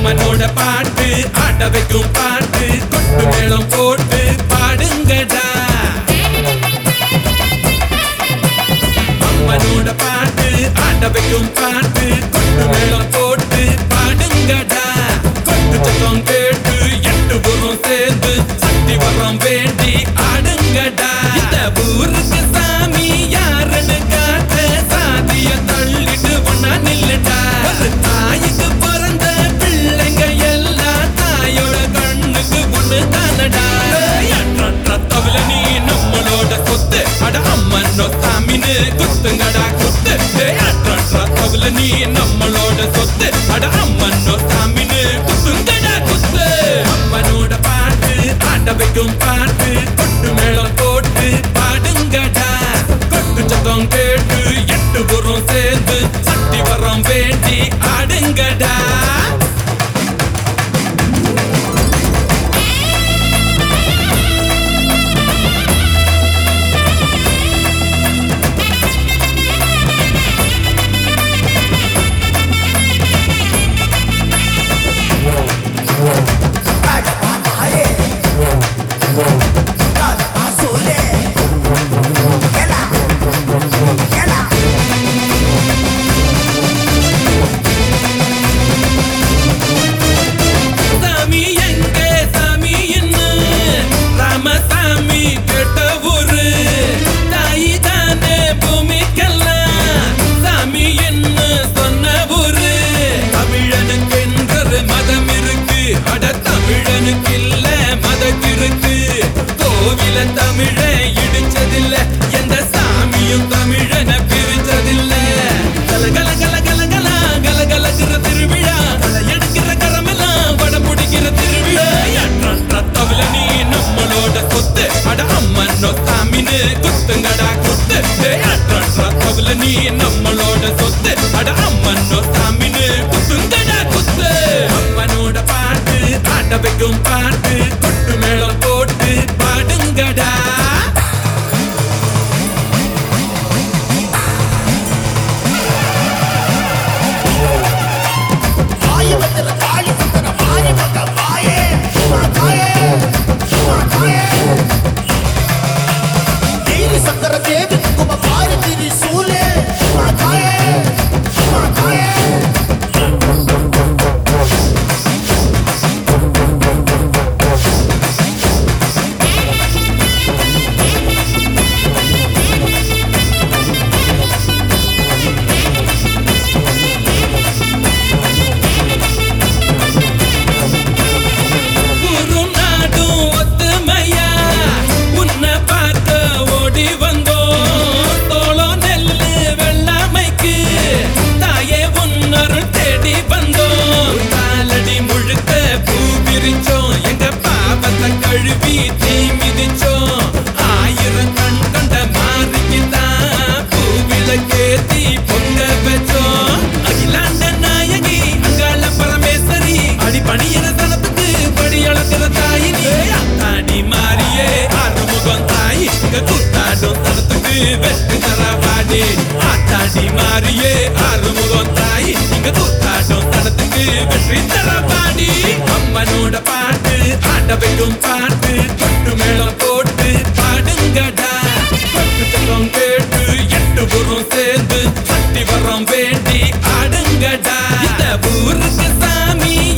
அம்மனோட பாட்டு ஆட வைக்கும் பாட்டு கொட்டு மேளம் போட்டு பாடுங்கடா அம்மனோட பாட்டு ஆட வைக்கும் பாட்டு கொட்டு மேளம் போட்டு பாடுங்கடா கொட்டு சத்தம் கேட்டு எட்டு புறம் சேர்ந்து சக்தி வரம் வேண்டி ஆடுங்கடா இந்த ஊருக்கு சாமி யாருன்னு காட்ட சாதிய தள்ளிட்டு ஒன்னா நில்லுடா ஒரு தாய்க்கு பிறந்த பிள்ளைங்க எல்லாம் தாயோட கண்ணுக்கு ஒண்ணு தானடா ரத்தவில நீ நம்மளோட சொத்து அட அம்மனோ சாமின்னு குத்துங்கடா குத்து ரத்தவில நீ நம்மளோட சொத்து அட அம்மனோ சாமின்னு குத்துங்கடா குத்து அம்மனோட பாட்டு ஆட வைக்கும் பாட்டு கொட்டு மேளம் போட்டு பாடுங்கடா கொட்டு சத்தம் கேட்டு எட்டு புறம் சேர்ந்து சக்தி வரம் வேண்டி ஆடுங்கடா சாமி எங்க சாமி என்ன ராமசாமி கேட்ட ஊரு தாய் தானே பூமிக்கெல்லாம் சாமி என்ன சொன்ன ஊரு தமிழனுக்கு என்றொரு மதம் இருக்கு அட தமிழனுக்கு இல்ல மதம் இருக்கு கோவில தமிழ இடிச்சதில்ல எந்த சாமியும் தமிழனை பிரிச்சதில்ல கல கல கல கல கல கல கலக்கிற திருவிழா களை எடுக்கிற கரமெல்லாம் வடம் பிடிக்கிற திருவிழா ரத்தவில நீ நம்மளோட சொத்து அட அம்மனோ சாமின்னு குத்துங்கடா குத்து ரத்தவில நீ நம்மளோட சொத்து அட அம்மனோ சாமின்னு குத்துங்கடா குத்து அம்மனோட பாட்டு ஆட வைக்கும் பாட்டு கொட்டு மேளம் போட்டு பாடுங்கடா ஆயிரத்துல தாலி சுத்தன மாறி வந்த மாயே தாயே தாயே தேவி சங்கர தேவி கும பாரி திரி சூலே தாயே தாயே குரு நாடும் ஒத்துமையா உன்னை பார்க்க ஓடி வந்தோம் தோளம் நெல்லு வெள்ளாமைக்கு தாயே உன்னருள் தேடி வந்தோம் காலடி முழுக்க பூ பிரிச்சோம் எங்க பாவத்தை கழுவி தீ மிதிச்சோம் ஆயிரம் கண் கண்ட மாறிக்குதான் பூவில கேத்தி பொங்க வச்சோம் அகிலாண்ட நாயகி அங்காள பரமேஸ்வரி அடி பணியிற தனத்துக்கு படி அளக்கிற தாயி நீ ஆத்தாடி மாறியே ஆறுமுகம் தாயி இங்க கூத்தாடும் தனத்துக்கு வெற்றி தரவாடி ஆத்தாடி மாறியே ஆறுமுகம் தாயி இங்க கூத்தாடும் தனத்துக்கு வெற்றி தரவாடி அம்மனோட பாட்டு ஆட வைக்கும் பாட்டு கொட்டு மேளம் போட்டு பாடுங்கடா கொட்டு சத்தம் கேட்டு எட்டு புறம் சேர்ந்து சக்தி வரம் வேண்டி ஆடுங்கடா இந்த ஊருக்கு சாமி